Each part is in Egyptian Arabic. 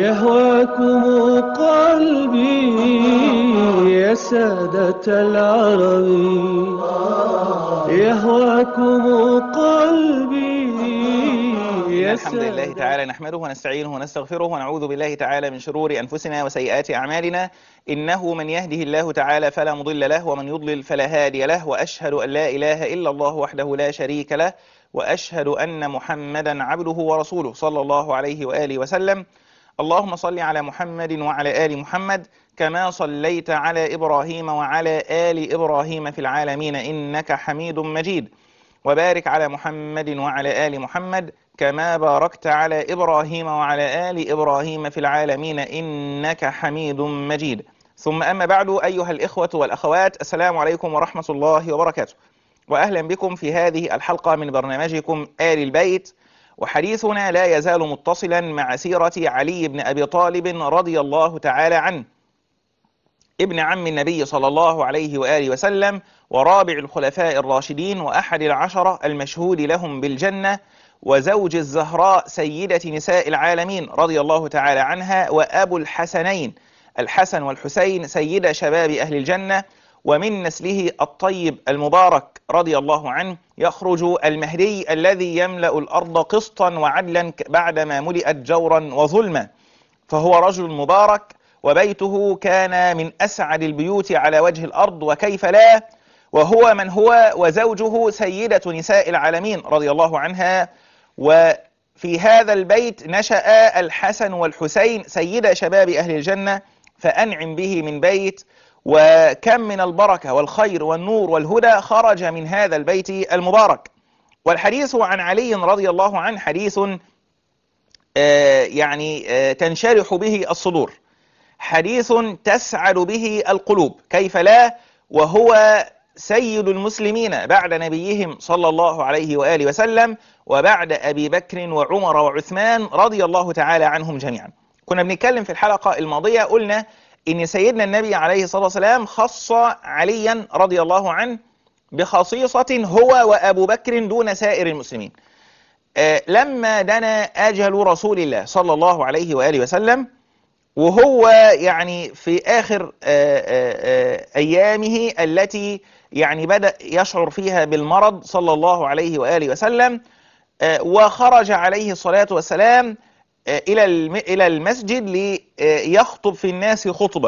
يهواكم قلبي يا سادة العرب يهواكم قلبي يا الحمد لله سادة تعالى نحمده ونستعينه ونستغفره ونعوذ بالله تعالى من شرور أنفسنا وسيئات أعمالنا إنه من يهده الله تعالى فلا مضل له ومن يضلل فلا هادي له وأشهد أن لا إله إلا الله وحده لا شريك له وأشهد أن محمدا عبده ورسوله صلى الله عليه وآله وسلم اللهم صل على محمد وعلى آل محمد كما صليت على إبراهيم وعلى آل إبراهيم في العالمين إنك حميد مجيد وبارك على محمد وعلى آل محمد كما باركت على إبراهيم وعلى آل إبراهيم في العالمين إنك حميد مجيد ثم أما بعد أيها الإخوة والأخوات السلام عليكم ورحمة الله وبركاته وأهلا بكم في هذه الحلقة من برنامجكم آل البيت وحديثنا لا يزال متصلا مع سيرة علي بن أبي طالب رضي الله تعالى عنه ابن عم النبي صلى الله عليه وآله وسلم ورابع الخلفاء الراشدين وأحد العشرة المشهود لهم بالجنة وزوج الزهراء سيدة نساء العالمين رضي الله تعالى عنها وأبو الحسنين الحسن والحسين سيد شباب أهل الجنة ومن نسله الطيب المبارك رضي الله عنه يخرج المهدي الذي يملأ الأرض قسطا وعدلا بعدما ملئت جورا وظلما فهو رجل مبارك وبيته كان من أسعد البيوت على وجه الأرض وكيف لا وهو من هو وزوجه سيدة نساء العالمين رضي الله عنها وفي هذا البيت نشأ الحسن والحسين سيد شباب أهل الجنة فأنعم به من بيت وكم من البركة والخير والنور والهدى خرج من هذا البيت المبارك والحديث عن علي رضي الله عنه حديث آه، يعني آه، تنشرح به الصدور حديث تسعد به القلوب كيف لا وهو سيد المسلمين بعد نبيهم صلى الله عليه وآله وسلم وبعد أبي بكر وعمر وعثمان رضي الله تعالى عنهم جميعا كنا بنتكلم في الحلقة الماضية قلنا إن سيدنا النبي عليه الصلاة والسلام خص عليا رضي الله عنه بخصيصة هو وأبو بكر دون سائر المسلمين آه، لما دنا أجل رسول الله صلى الله عليه وآله وسلم وهو يعني في آخر آه، آه، آه، أيامه التي يعني بدأ يشعر فيها بالمرض صلى الله عليه وآله وسلم آه، وخرج عليه الصلاة والسلام آه، إلى الم- إلى المسجد ليخطب في الناس خطبة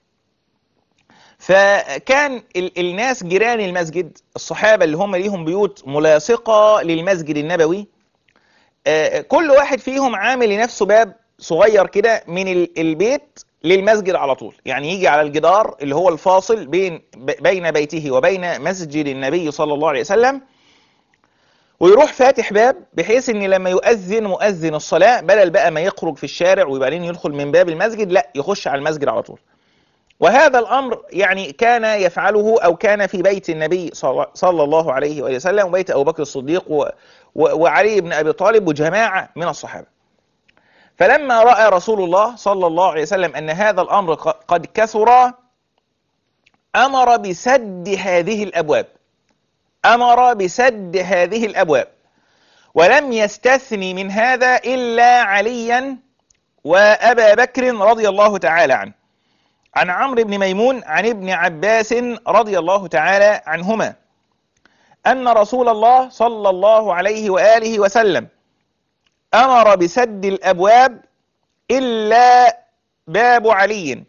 فكان ال- الناس جيران المسجد الصحابة اللي هم ليهم بيوت ملاصقة للمسجد النبوي آه، كل واحد فيهم عامل لنفسه باب صغير كده من ال- البيت للمسجد على طول يعني يجي على الجدار اللي هو الفاصل بين ب- بين بيته وبين مسجد النبي صلى الله عليه وسلم ويروح فاتح باب بحيث ان لما يؤذن مؤذن الصلاة بدل بقى ما يخرج في الشارع ويبقى يدخل من باب المسجد لا يخش على المسجد على طول وهذا الأمر يعني كان يفعله أو كان في بيت النبي صلى صلى الله عليه وآله وسلم وبيت أبو بكر الصديق و و وعلي بن أبي طالب وجماعة من الصحابة فلما رأى رسول الله صلى الله عليه وسلم أن هذا الأمر ق- قد كثر أمر بسد هذه الأبواب أمر بسد هذه الأبواب ولم يستثني من هذا إلا عليا وأبا بكر رضي الله تعالى عنه عن عمرو بن ميمون عن ابن عباس رضي الله تعالى عنهما أن رسول الله صلى الله عليه وآله وسلم أمر بسد الأبواب إلا باب علي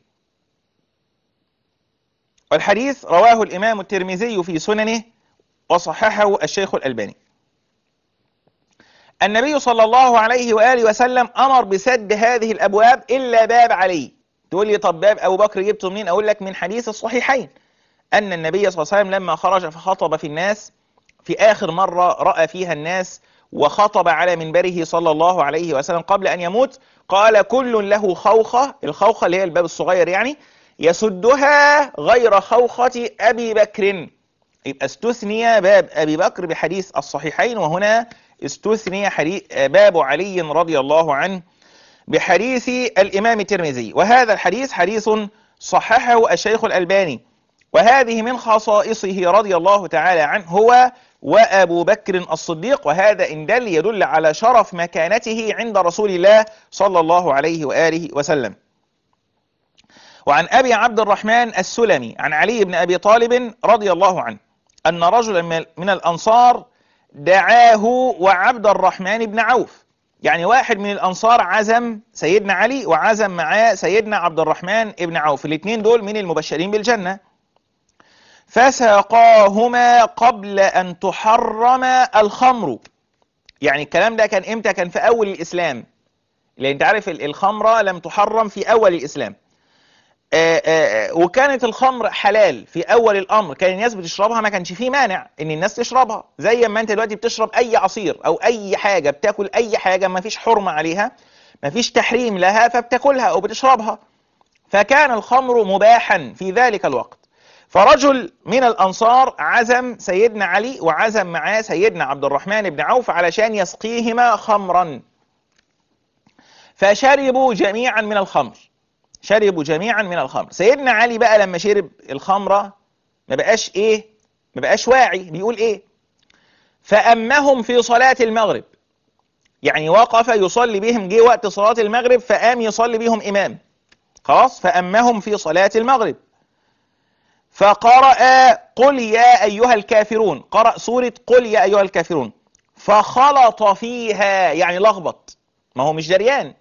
والحديث رواه الإمام الترمذي في سننه وصححه الشيخ الألباني النبي صلى الله عليه وآله وسلم أمر بسد هذه الأبواب إلا باب علي تقول لي طب باب أبو بكر جبته منين أقول لك من حديث الصحيحين أن النبي صلى الله عليه وسلم لما خرج فخطب في الناس في آخر مرة رأى فيها الناس وخطب على منبره صلى الله عليه وسلم قبل أن يموت قال كل له خوخة الخوخة اللي هي الباب الصغير يعني يسدها غير خوخة أبي بكر يبقى استثني باب أبي بكر بحديث الصحيحين وهنا استثني حديث باب علي رضي الله عنه بحديث الإمام الترمذي وهذا الحديث حديث صححه الشيخ الألباني وهذه من خصائصه رضي الله تعالى عنه هو وأبو بكر الصديق وهذا إن دل يدل على شرف مكانته عند رسول الله صلى الله عليه وآله وسلم وعن أبي عبد الرحمن السلمي عن علي بن أبي طالب رضي الله عنه أن رجلا من الأنصار دعاه وعبد الرحمن بن عوف يعني واحد من الأنصار عزم سيدنا علي وعزم معاه سيدنا عبد الرحمن بن عوف الاثنين دول من المبشرين بالجنة فساقاهما قبل أن تحرم الخمر يعني الكلام ده كان إمتى كان في أول الإسلام لأن انت عارف الخمرة لم تحرم في أول الإسلام آآ آآ وكانت الخمر حلال في اول الامر كان الناس بتشربها ما كانش فيه مانع ان الناس تشربها زي ما انت دلوقتي بتشرب اي عصير او اي حاجه بتاكل اي حاجه ما فيش حرمه عليها ما فيش تحريم لها فبتاكلها او بتشربها فكان الخمر مباحا في ذلك الوقت فرجل من الانصار عزم سيدنا علي وعزم معاه سيدنا عبد الرحمن بن عوف علشان يسقيهما خمرا فشربوا جميعا من الخمر شربوا جميعا من الخمر سيدنا علي بقى لما شرب الخمرة ما بقاش ايه ما بقاش واعي بيقول ايه فأمهم في صلاة المغرب يعني وقف يصلي بهم جه وقت صلاة المغرب فقام يصلي بهم إمام خلاص فأمهم في صلاة المغرب فقرأ قل يا أيها الكافرون قرأ سورة قل يا أيها الكافرون فخلط فيها يعني لخبط ما هو مش دريان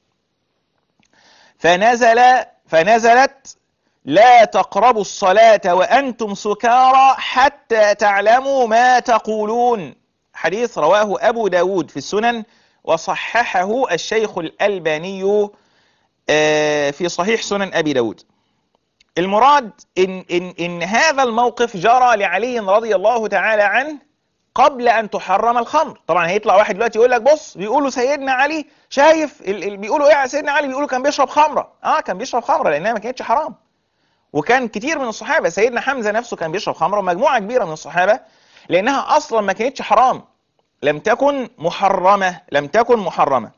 فنزل فنزلت لا تقربوا الصلاة وأنتم سكارى حتى تعلموا ما تقولون حديث رواه أبو داود في السنن وصححه الشيخ الألباني في صحيح سنن أبي داود المراد إن, إن, إن هذا الموقف جرى لعلي رضي الله تعالى عنه قبل أن تحرم الخمر طبعا هيطلع واحد دلوقتي يقول لك بص بيقولوا سيدنا علي شايف ال ال بيقولوا ايه سيدنا علي بيقولوا كان بيشرب خمرة اه كان بيشرب خمرة لأنها ما كانتش حرام وكان كتير من الصحابة سيدنا حمزة نفسه كان بيشرب خمرة ومجموعة كبيرة من الصحابة لأنها أصلا ما كانتش حرام لم تكن محرمة لم تكن محرمة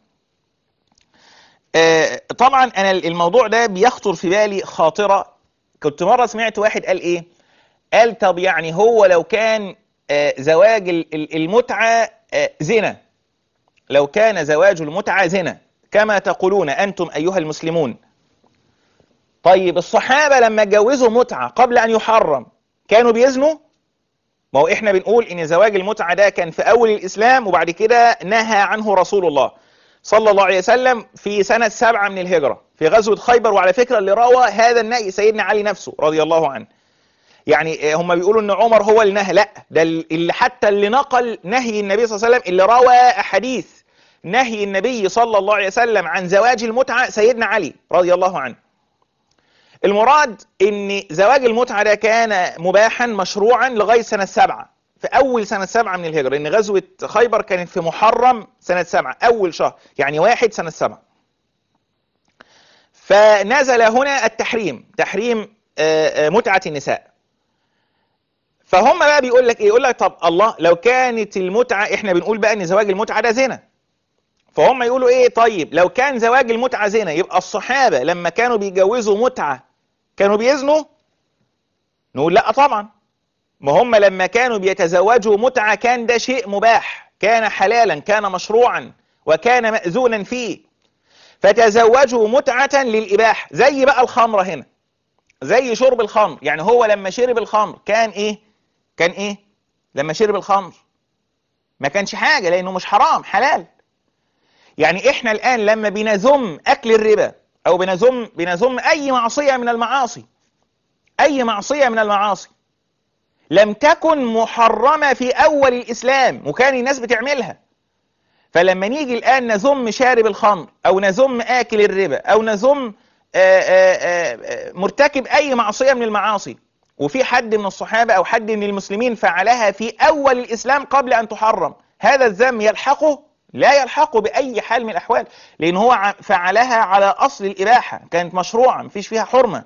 آه طبعا أنا الموضوع ده بيخطر في بالي خاطرة كنت مرة سمعت واحد قال إيه قال طب يعني هو لو كان آه زواج المتعة آه زنا لو كان زواج المتعة زنا كما تقولون أنتم أيها المسلمون طيب الصحابة لما اتجوزوا متعة قبل أن يحرم كانوا بيزنوا ما هو إحنا بنقول إن زواج المتعة ده كان في أول الإسلام وبعد كده نهى عنه رسول الله صلى الله عليه وسلم في سنة سبعة من الهجرة في غزوة خيبر وعلى فكرة اللي روى هذا النهي سيدنا علي نفسه رضي الله عنه يعني هم بيقولوا ان عمر هو اللي نهى لا ده اللي حتى اللي نقل نهي النبي صلى الله عليه وسلم اللي روى احاديث نهي النبي صلى الله عليه وسلم عن زواج المتعة سيدنا علي رضي الله عنه المراد ان زواج المتعة ده كان مباحا مشروعا لغاية سنة سبعة في اول سنة سبعة من الهجرة ان غزوة خيبر كانت في محرم سنة سبعة اول شهر يعني واحد سنة سبعة فنزل هنا التحريم تحريم متعة النساء فهم بقى بيقول لك ايه يقول لك طب الله لو كانت المتعة احنا بنقول بقى ان زواج المتعة ده زنا فهم يقولوا ايه طيب لو كان زواج المتعة زنا يبقى الصحابة لما كانوا بيجوزوا متعة كانوا بيزنوا نقول لا طبعا ما هم لما كانوا بيتزوجوا متعة كان ده شيء مباح كان حلالا كان مشروعا وكان مأذونا فيه فتزوجوا متعة للإباحة زي بقى الخمرة هنا زي شرب الخمر يعني هو لما شرب الخمر كان ايه كان ايه لما شرب الخمر ما كانش حاجة لانه مش حرام حلال يعني احنا الان لما بنذم اكل الربا او بنذم بنذم اي معصية من المعاصي اي معصية من المعاصي لم تكن محرمة في اول الاسلام وكان الناس بتعملها فلما نيجي الان نذم شارب الخمر او نذم اكل الربا او نذم آآ آآ مرتكب اي معصية من المعاصي وفي حد من الصحابة او حد من المسلمين فعلها في اول الاسلام قبل ان تحرم هذا الذم يلحقه لا يلحقه باي حال من الاحوال لان هو فعلها على اصل الاباحة كانت مشروعة مفيش فيها حرمة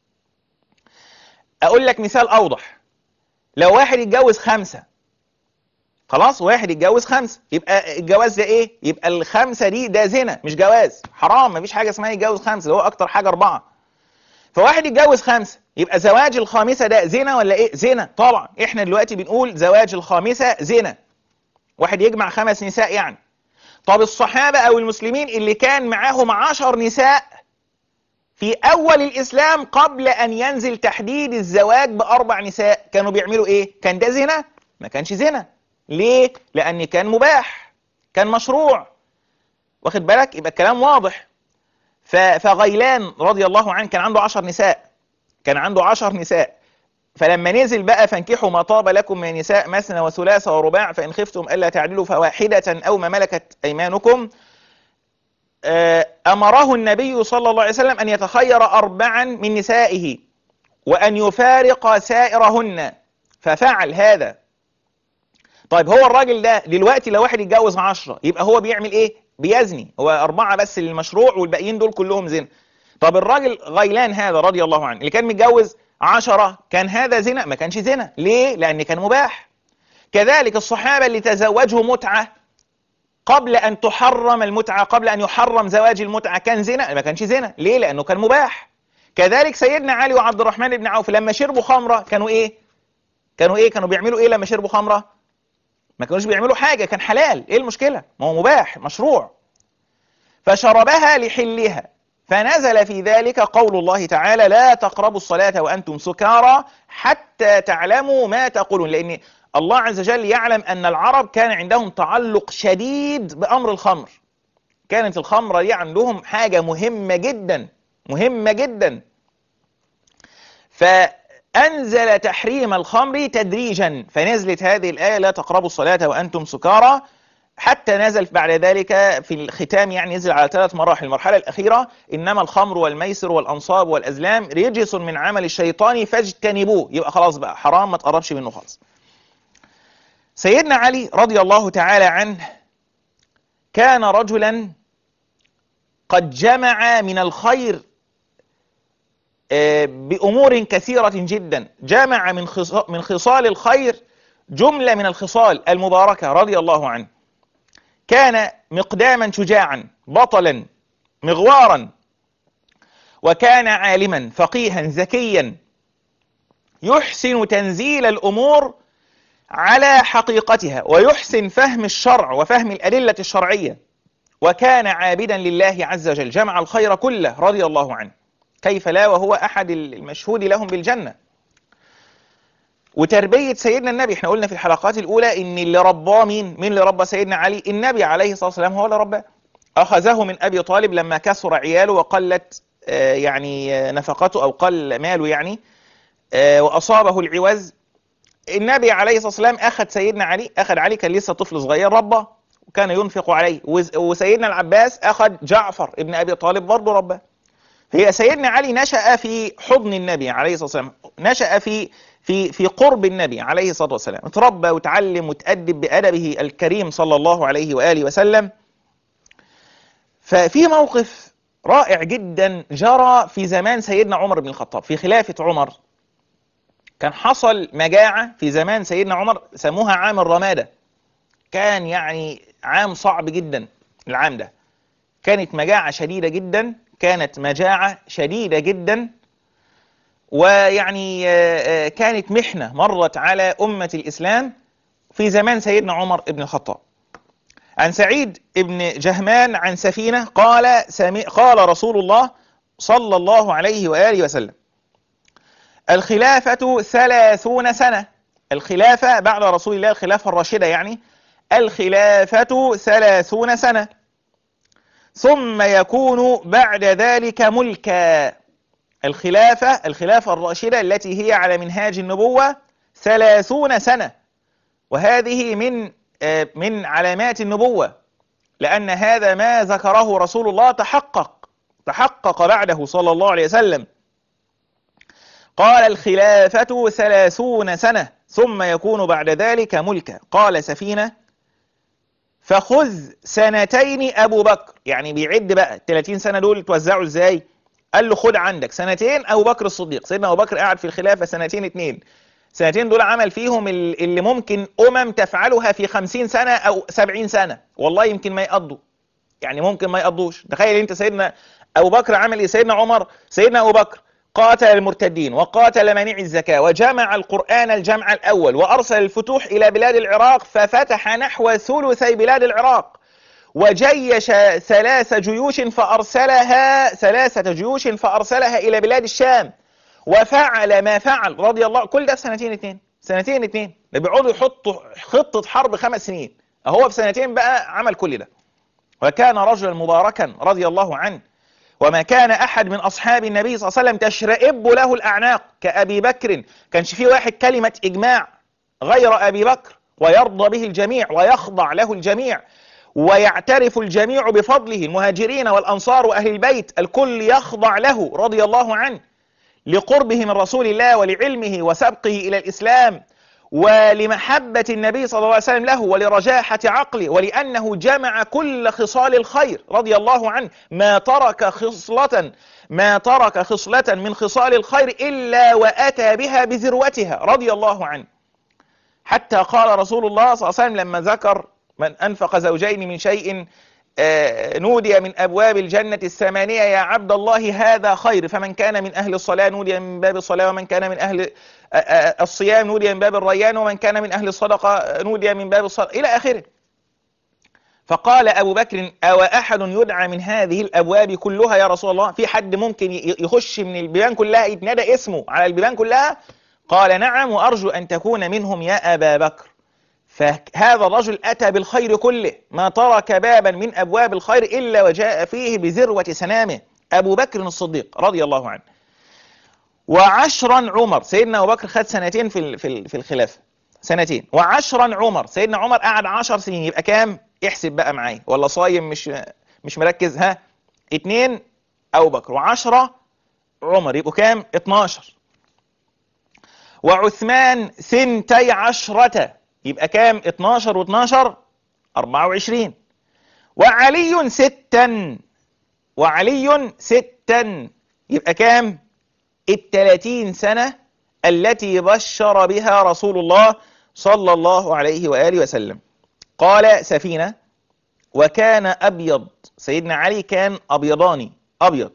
اقول لك مثال اوضح لو واحد يتجوز خمسة خلاص واحد يتجوز خمسة يبقى الجواز ده ايه يبقى الخمسة دي ده زنا مش جواز حرام مفيش حاجة اسمها يتجوز خمسة ده هو اكتر حاجة اربعة فواحد يتجوز خمسة يبقى زواج الخامسة ده زنا ولا ايه زنا طبعا احنا دلوقتي بنقول زواج الخامسة زنا واحد يجمع خمس نساء يعني طب الصحابة او المسلمين اللي كان معاهم عشر نساء في اول الاسلام قبل ان ينزل تحديد الزواج باربع نساء كانوا بيعملوا ايه كان ده زنا ما كانش زنا ليه لان كان مباح كان مشروع واخد بالك يبقى الكلام واضح ف- فغيلان رضي الله عنه كان عنده عشر نساء كان عنده عشر نساء فلما نزل بقى فانكحوا ما طاب لكم من النساء مثنى وثلاث ورباع فإن خفتم ألا تعدلوا فواحدة أو ما ملكت أيمانكم آه، أمره النبي صلى الله عليه وسلم أن يتخير أربعا من نسائه وأن يفارق سائرهن ففعل هذا طيب هو الراجل ده دلوقتي لو واحد يتجوز عشرة يبقى هو بيعمل ايه بيزني هو أربعة بس للمشروع والباقيين دول كلهم زنا طب الراجل غيلان هذا رضي الله عنه اللي كان متجوز عشرة كان هذا زنا ما كانش زنا ليه لأن كان مباح كذلك الصحابة اللي تزوجوا متعة قبل أن تحرم المتعة قبل أن يحرم زواج المتعة كان زنا ما كانش زنا ليه لأنه كان مباح كذلك سيدنا علي وعبد الرحمن بن عوف لما شربوا خمرة كانوا ايه كانوا ايه كانوا بيعملوا ايه لما شربوا خمرة ما كانوش بيعملوا حاجة كان حلال ايه المشكلة ما هو مباح مشروع فشربها لحلها فنزل في ذلك قول الله تعالى لا تقربوا الصلاة وأنتم سكارى حتى تعلموا ما تقولون لأن الله عز وجل يعلم أن العرب كان عندهم تعلق شديد بأمر الخمر كانت الخمرة دي عندهم حاجة مهمة جدا مهمة جدا فأنزل تحريم الخمر تدريجا فنزلت هذه الآية لا تقربوا الصلاة وأنتم سكارى حتى نزل بعد ذلك في الختام يعني نزل على ثلاث مراحل المرحلة الأخيرة إنما الخمر والميسر والأنصاب والأزلام رجس من عمل الشيطان فاجتنبوه يبقى خلاص بقى حرام ما تقربش منه خالص سيدنا علي رضي الله تعالى عنه كان رجلا قد جمع من الخير بأمور كثيرة جدا جمع من من خصال الخير جملة من الخصال المباركة رضي الله عنه كان مقداما شجاعا بطلا مغوارا وكان عالما فقيها ذكيا يحسن تنزيل الأمور على حقيقتها ويحسن فهم الشرع وفهم الأدلة الشرعية وكان عابدا لله عز وجل جمع الخير كله رضي الله عنه كيف لا وهو أحد المشهود لهم بالجنة وتربية سيدنا النبي احنا قلنا في الحلقات الأولى إن اللي رباه مين مين اللي ربى سيدنا علي النبي عليه الصلاة والسلام هو اللي رباه أخذه من أبي طالب لما كثر عياله وقلت آه يعني آه نفقته أو قل ماله يعني آه وأصابه العوز النبي عليه الصلاة والسلام أخذ سيدنا علي أخذ علي كان لسه طفل صغير ربه وكان ينفق عليه وسيدنا العباس أخذ جعفر ابن أبي طالب برضه ربه هي سيدنا علي نشأ في حضن النبي عليه الصلاة والسلام نشأ في في في قرب النبي عليه الصلاة والسلام اتربى وتعلم وتأدب بأدبه الكريم صلى الله عليه وآله وسلم ففي موقف رائع جدا جرى في زمان سيدنا عمر بن الخطاب في خلافة عمر كان حصل مجاعة في زمان سيدنا عمر سموها عام الرمادة كان يعني عام صعب جدا العام ده كانت مجاعة شديدة جدا كانت مجاعة شديدة جدا ويعني كانت محنة مرت على أمة الإسلام في زمان سيدنا عمر بن الخطاب عن سعيد بن جهمان عن سفينة قال سمي قال رسول الله صلى الله عليه وآله وسلم الخلافة ثلاثون سنة الخلافة بعد رسول الله الخلافة الراشدة يعني الخلافة ثلاثون سنة ثم يكون بعد ذلك ملكا الخلافة الخلافة الراشدة التي هي على منهاج النبوة ثلاثون سنة وهذه من من علامات النبوة لأن هذا ما ذكره رسول الله تحقق تحقق بعده صلى الله عليه وسلم قال الخلافة ثلاثون سنة ثم يكون بعد ذلك ملكا قال سفينة فخذ سنتين أبو بكر يعني بيعد بقى 30 سنة دول توزعوا ازاي قال له خد عندك سنتين أبو بكر الصديق سيدنا أبو بكر قاعد في الخلافة سنتين اتنين سنتين دول عمل فيهم اللي ممكن أمم تفعلها في خمسين سنة أو سبعين سنة والله يمكن ما يقضوا يعني ممكن ما يقضوش تخيل انت سيدنا أبو بكر عمل ايه سيدنا عمر سيدنا أبو بكر قاتل المرتدين وقاتل منيع الزكاة وجمع القرآن الجمع الأول وأرسل الفتوح إلى بلاد العراق ففتح نحو ثلثي بلاد العراق وجيش ثلاث جيوش فأرسلها ثلاثة جيوش فأرسلها إلى بلاد الشام وفعل ما فعل رضي الله كل ده في سنتين اتنين سنتين اتنين ده بيقعدوا يحطوا خطة حرب خمس سنين هو في سنتين بقى عمل كل ده وكان رجلا مباركا رضي الله عنه وما كان أحد من أصحاب النبي صلى الله عليه وسلم تشرئب له الأعناق كأبي بكر كانش في واحد كلمة إجماع غير أبي بكر ويرضى به الجميع ويخضع له الجميع ويعترف الجميع بفضله المهاجرين والأنصار وأهل البيت الكل يخضع له رضي الله عنه لقربه من رسول الله ولعلمه وسبقه إلى الإسلام ولمحبة النبي صلى الله عليه وسلم له ولرجاحة عقله ولأنه جمع كل خصال الخير رضي الله عنه ما ترك خصلة ما ترك خصلة من خصال الخير إلا وأتى بها بذروتها رضي الله عنه حتى قال رسول الله صلى الله عليه وسلم لما ذكر من أنفق زوجين من شيء آه، نودي من أبواب الجنة الثمانية يا عبد الله هذا خير فمن كان من أهل الصلاة نودي من باب الصلاة ومن كان من أهل آه، آه، الصيام نودي من باب الريان ومن كان من أهل الصدقة نودي من باب الصدقة إلى آخره فقال أبو بكر أو أحد يدعى من هذه الأبواب كلها يا رسول الله في حد ممكن يخش من البيبان كلها يتنادى اسمه على البيبان كلها قال نعم وأرجو أن تكون منهم يا أبا بكر فهذا الرجل أتى بالخير كله ما ترك بابا من أبواب الخير إلا وجاء فيه بذروة سنامه أبو بكر الصديق رضي الله عنه وعشرا عمر سيدنا أبو بكر خد سنتين في في في الخلافة سنتين وعشرا عمر سيدنا عمر قعد عشر سنين يبقى كام احسب بقى معايا ولا صايم مش مش مركز ها اتنين أبو بكر وعشرة عمر يبقوا كام 12 وعثمان ثنتي عشرة يبقى كام 12 و12 24 وعلي ستا وعلي ستا يبقى كام التلاتين سنة التي بشر بها رسول الله صلى الله عليه وآله وسلم قال سفينة وكان أبيض سيدنا علي كان أبيضاني أبيض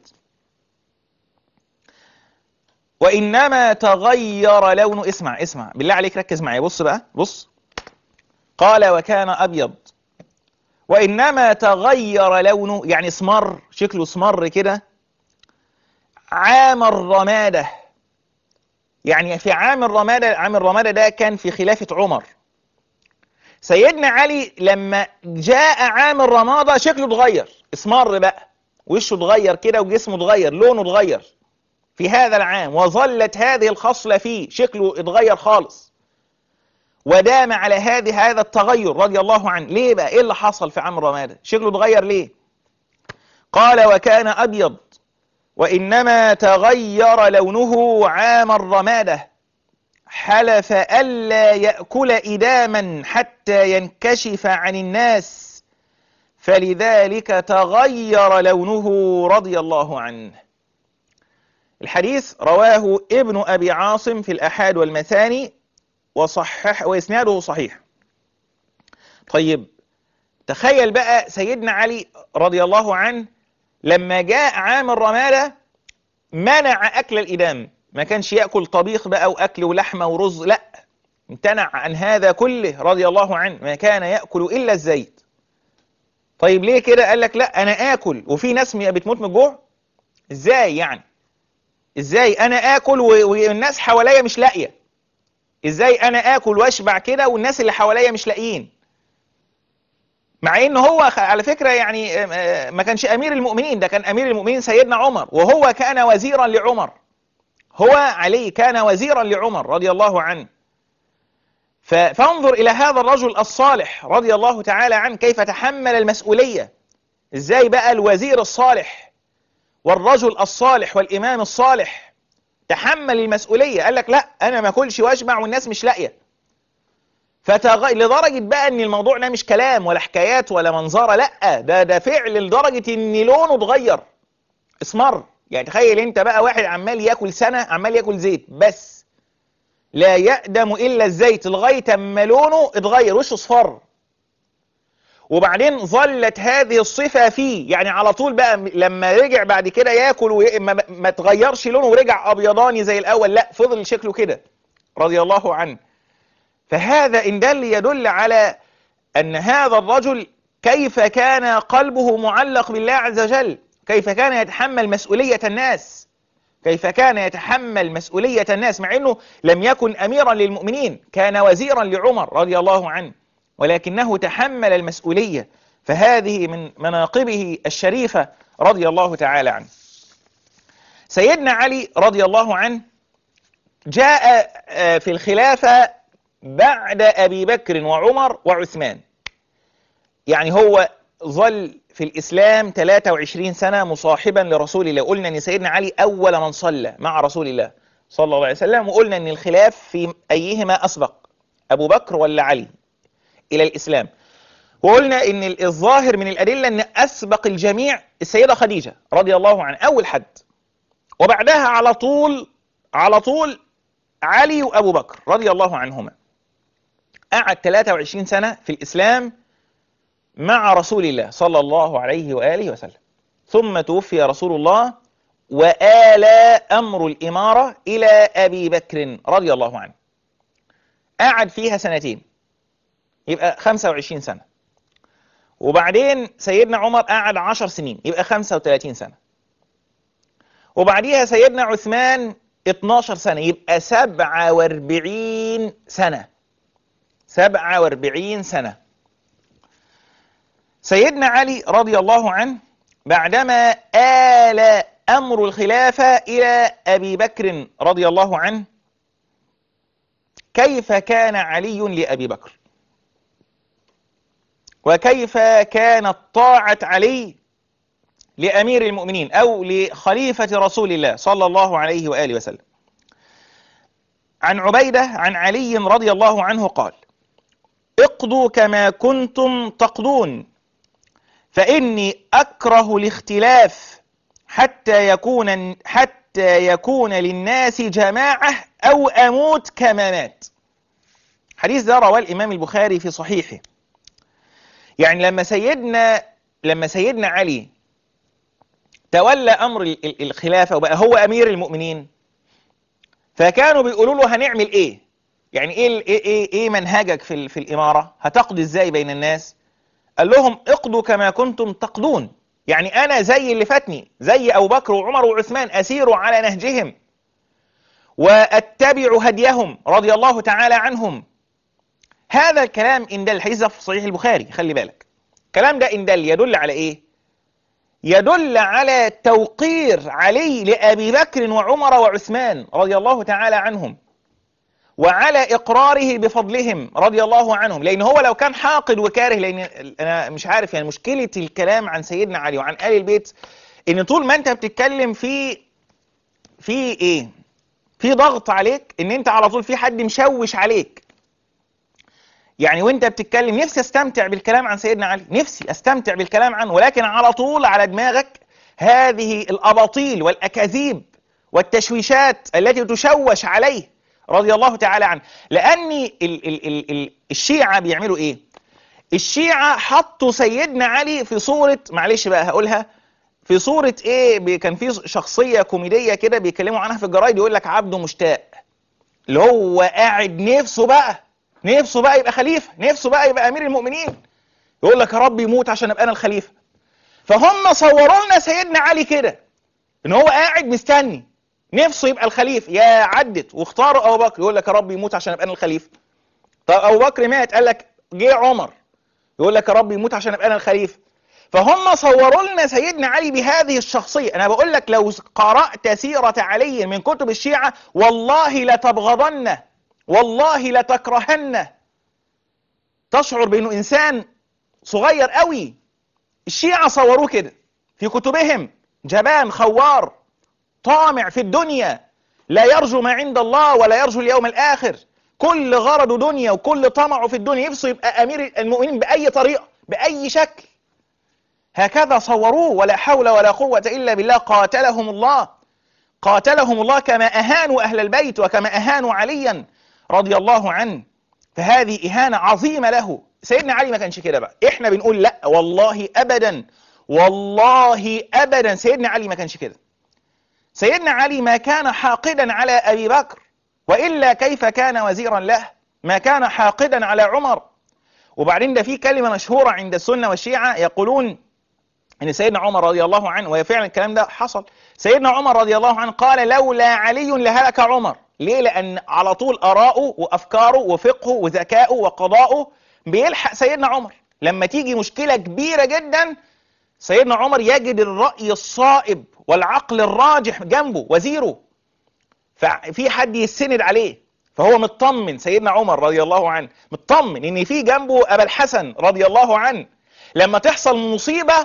وإنما تغير لونه اسمع اسمع بالله عليك ركز معي بص بقى بص قال وكان أبيض وإنما تغير لونه يعني اسمر شكله اسمر كده عام الرمادة يعني في عام الرمادة عام الرمادة ده كان في خلافة عمر سيدنا علي لما جاء عام الرمادة شكله اتغير اسمر بقى وشه اتغير كده وجسمه اتغير لونه اتغير في هذا العام وظلت هذه الخصلة فيه شكله اتغير خالص ودام على هذه هذا التغير رضي الله عنه ليه بقى ايه اللي حصل في عام الرمادة شكله اتغير ليه قال وكان أبيض وإنما تغير لونه عام الرمادة حلف ألا يأكل إداما حتى ينكشف عن الناس فلذلك تغير لونه رضي الله عنه الحديث رواه ابن أبي عاصم في الأحاد والمثاني وصحح وإسناده صحيح طيب تخيل بقى سيدنا علي رضي الله عنه لما جاء عام الرمادة منع أكل الإدام ما كانش يأكل طبيخ بقى وأكل ولحمة ورز لا امتنع عن هذا كله رضي الله عنه ما كان يأكل إلا الزيت طيب ليه كده قال لك لا أنا آكل وفي ناس بتموت من الجوع إزاي يعني إزاي أنا آكل والناس حواليا مش لاقية إزاي أنا آكل وأشبع كده والناس اللي حواليا مش لاقيين مع ان هو على فكرة يعني ما كانش امير المؤمنين ده كان امير المؤمنين سيدنا عمر وهو كان وزيرا لعمر هو علي كان وزيرا لعمر رضي الله عنه فانظر الى هذا الرجل الصالح رضي الله تعالى عنه كيف تحمل المسؤولية ازاي بقى الوزير الصالح والرجل الصالح والامام الصالح تحمل المسؤولية قال لك لا انا ما اكلش واشبع والناس مش لاقيه فتغ... لدرجة بقى ان الموضوع ده مش كلام ولا حكايات ولا منظرة لا ده ده فعل لدرجة ان لونه اتغير اسمر يعني تخيل انت بقى واحد عمال ياكل سنة عمال ياكل زيت بس لا يقدم الا الزيت لغاية اما لونه اتغير وشه اصفر وبعدين ظلت هذه الصفة فيه يعني على طول بقى لما رجع بعد كده ياكل وما ما تغيرش لونه ورجع ابيضاني زي الاول لا فضل شكله كده رضي الله عنه فهذا ان دل يدل على ان هذا الرجل كيف كان قلبه معلق بالله عز وجل كيف كان يتحمل مسؤولية الناس كيف كان يتحمل مسؤولية الناس مع أنه لم يكن أميرا للمؤمنين كان وزيرا لعمر رضي الله عنه ولكنه تحمل المسؤولية فهذه من مناقبه الشريفة رضي الله تعالى عنه سيدنا علي رضي الله عنه جاء في الخلافة بعد أبي بكر وعمر وعثمان يعني هو ظل في الإسلام 23 سنة مصاحبا لرسول الله قلنا أن سيدنا علي أول من صلى مع رسول الله صلى الله عليه وسلم وقلنا أن الخلاف في أيهما أسبق أبو بكر ولا علي إلى الإسلام وقلنا أن الظاهر من الأدلة أن أسبق الجميع السيدة خديجة رضي الله عنها أول حد وبعدها على طول على طول علي وأبو بكر رضي الله عنهما قعد 23 سنة في الإسلام مع رسول الله صلى الله عليه وآله وسلم ثم توفي رسول الله وآل أمر الإمارة إلى أبي بكر رضي الله عنه قعد فيها سنتين يبقى 25 سنة وبعدين سيدنا عمر قعد 10 سنين يبقى 35 سنة وبعديها سيدنا عثمان 12 سنة يبقى 47 سنة 47 سنة سيدنا علي رضي الله عنه بعدما آل أمر الخلافة إلى أبي بكر رضي الله عنه كيف كان علي لأبي بكر وكيف كانت طاعة علي لأمير المؤمنين أو لخليفة رسول الله صلى الله عليه وآله وسلم عن عبيدة عن علي رضي الله عنه قال اقضوا كما كنتم تقضون فإني أكره الاختلاف حتى يكون حتى يكون للناس جماعة أو أموت كما مات حديث ده رواه الإمام البخاري في صحيحه يعني لما سيدنا لما سيدنا علي تولى أمر الخلافة وبقى هو أمير المؤمنين فكانوا بيقولوا له هنعمل إيه يعني إيه إيه إيه, إيه منهجك في في الإمارة هتقضي إزاي بين الناس قال لهم اقضوا كما كنتم تقضون يعني أنا زي اللي فاتني زي أبو بكر وعمر وعثمان أسير على نهجهم وأتبع هديهم رضي الله تعالى عنهم هذا الكلام إن دل الحديث في صحيح البخاري خلي بالك الكلام ده إن دل يدل على إيه يدل على توقير علي لأبي بكر وعمر وعثمان رضي الله تعالى عنهم وعلى إقراره بفضلهم رضي الله عنهم لأن هو لو كان حاقد وكاره لأن أنا مش عارف يعني مشكلة الكلام عن سيدنا علي وعن آل البيت إن طول ما أنت بتتكلم في في إيه في ضغط عليك إن أنت على طول في حد مشوش عليك يعني وانت بتتكلم نفسي استمتع بالكلام عن سيدنا علي نفسي استمتع بالكلام عنه ولكن على طول على دماغك هذه الاباطيل والاكاذيب والتشويشات التي تشوش عليه رضي الله تعالى عنه لان ال ال ال ال الشيعة بيعملوا ايه الشيعة حطوا سيدنا علي في صورة معلش بقى هقولها في صورة ايه كان في شخصية كوميدية كده بيتكلموا عنها في الجرايد يقول لك عبده مشتاق اللي هو قاعد نفسه بقى نفسه بقى يبقى خليفة نفسه بقى يبقى أمير المؤمنين يقول لك يا رب يموت عشان أبقى أنا الخليفة فهم صوروا لنا سيدنا علي كده إن هو قاعد مستني نفسه يبقى الخليفة يا عدت واختاروا أبو بكر يقول لك يا رب يموت عشان أبقى أنا الخليفة طب أبو بكر مات قال لك جه عمر يقول لك يا رب يموت عشان أبقى أنا الخليفة فهم صوروا لنا سيدنا علي بهذه الشخصية أنا بقول لك لو قرأت سيرة علي من كتب الشيعة والله لتبغضنه والله لتكرهنه تشعر بأنه إنسان صغير قوي الشيعة صوروه كده في كتبهم جبان خوار طامع في الدنيا لا يرجو ما عند الله ولا يرجو اليوم الآخر كل غرضه دنيا وكل طمعه في الدنيا نفسه يبقى أمير المؤمنين بأي طريقة بأي شكل هكذا صوروه ولا حول ولا قوة إلا بالله قاتلهم الله قاتلهم الله كما أهانوا أهل البيت وكما أهانوا عليا رضي الله عنه فهذه إهانة عظيمة له سيدنا علي ما كانش كده بقى احنا بنقول لا والله ابدا والله ابدا سيدنا علي ما كانش كده سيدنا علي ما كان حاقدا على ابي بكر والا كيف كان وزيرا له ما كان حاقدا على عمر وبعدين ده في كلمه مشهوره عند السنه والشيعه يقولون ان سيدنا عمر رضي الله عنه وهي فعلا الكلام ده حصل سيدنا عمر رضي الله عنه قال لولا علي لهلك عمر ليه لان على طول اراءه وافكاره وفقهه وذكائه وقضاؤه بيلحق سيدنا عمر لما تيجي مشكله كبيره جدا سيدنا عمر يجد الراي الصائب والعقل الراجح جنبه وزيره ففي حد يستند عليه فهو مطمن سيدنا عمر رضي الله عنه مطمن ان في جنبه ابا الحسن رضي الله عنه لما تحصل مصيبه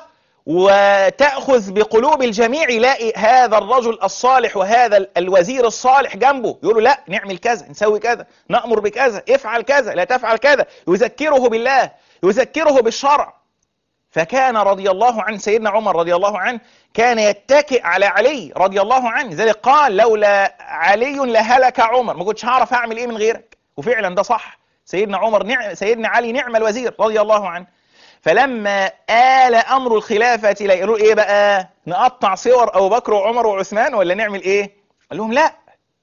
وتأخذ بقلوب الجميع يلاقي هذا الرجل الصالح وهذا الوزير الصالح جنبه يقولوا لا نعمل كذا نسوي كذا نأمر بكذا افعل كذا لا تفعل كذا يذكره بالله يذكره بالشرع فكان رضي الله عنه سيدنا عمر رضي الله عنه كان يتكئ على علي رضي الله عنه ذلك قال لولا علي لهلك عمر ما كنتش هعرف اعمل ايه من غيرك وفعلا ده صح سيدنا عمر نعم سيدنا علي نعم الوزير رضي الله عنه فلما آل أمر الخلافة لا يقولوا إيه بقى نقطع صور أبو بكر وعمر وعثمان ولا نعمل إيه قال لهم لا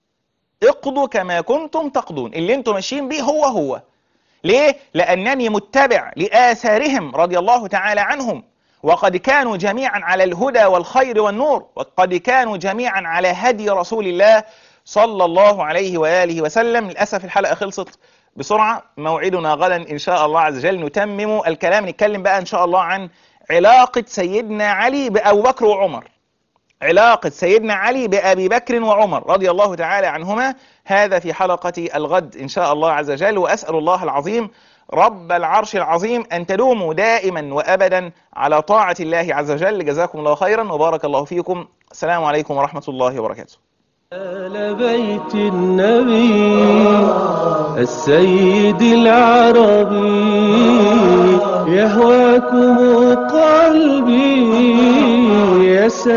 اقضوا كما كنتم تقضون اللي انتم ماشيين بيه هو هو ليه لأنني متبع لآثارهم رضي الله تعالى عنهم وقد كانوا جميعا على الهدى والخير والنور وقد كانوا جميعا على هدي رسول الله صلى الله عليه وآله وسلم للأسف الحلقة خلصت بسرعة موعدنا غدا إن شاء الله عز وجل نتمم الكلام نتكلم بقى إن شاء الله عن علاقة سيدنا علي بأبو بكر وعمر علاقة سيدنا علي بأبي بكر وعمر رضي الله تعالى عنهما هذا في حلقة الغد إن شاء الله عز وجل وأسأل الله العظيم رب العرش العظيم أن تدوموا دائما وأبدا على طاعة الله عز وجل جزاكم الله خيرا وبارك الله فيكم السلام عليكم ورحمة الله وبركاته آل بيت النبي السيد العربي يهواكم قلبي يا